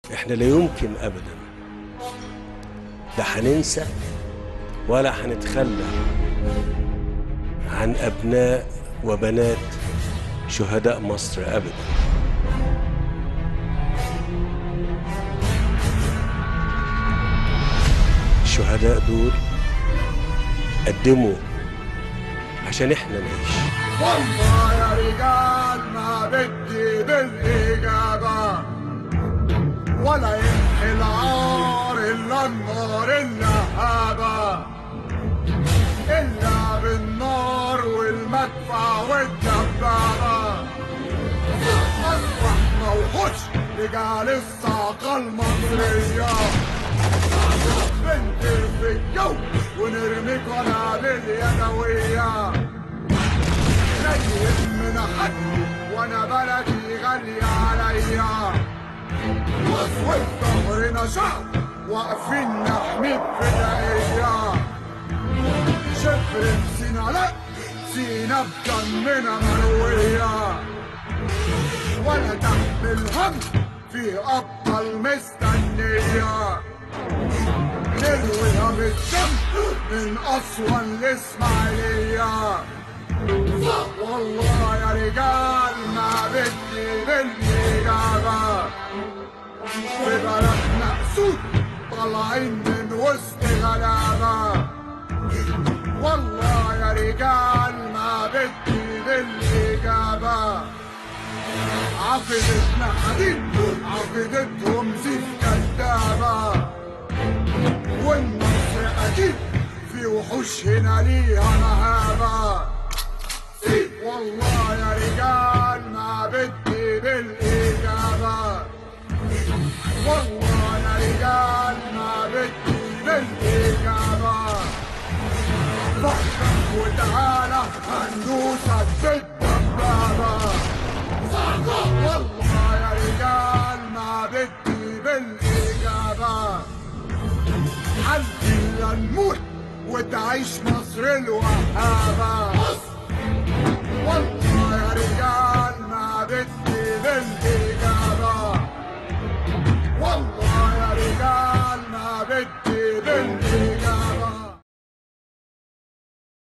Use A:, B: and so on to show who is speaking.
A: احنا لا يمكن ابدا لا هننسى ولا هنتخلى عن ابناء وبنات شهداء مصر ابدا الشهداء دول قدموا عشان احنا نعيش
B: والله يا رجال ما بدي بالإجابة ولا يمحي العار إلا النار اللهابة إلا بالنار والمدفع والدبابة أصبح موحوش رجال الصاقة المصرية بنطير في الجو ونرمي قنابل يدوية لا يهمنا حد وانا بلدي غالية عليا وفي ظهرنا شعب واقفين نحمي بفدائية شفر سينا لا سينا بدمنا مروية ولا تحمل هم في أبطال مستنية نرويها بالدم من أسوان لإسماعيلية والله يا رجال ما بدي بالإجابة في بلدنا أسود طالعين من وسط غلابة والله يا رجال ما بدي بالإجابة عقدتنا حديد عقدتهم زيت كدابة والنصر أكيد في وحوش هنا ليها مهابة والله يا رجال ما بدي بالإجابة والله يا رجال ما بدي بالإجابة فكر وتعالى هندوسك بالدبابة والله يا رجال ما بدي بالإجابة حد إلا نموت وتعيش مصر الوهابة والله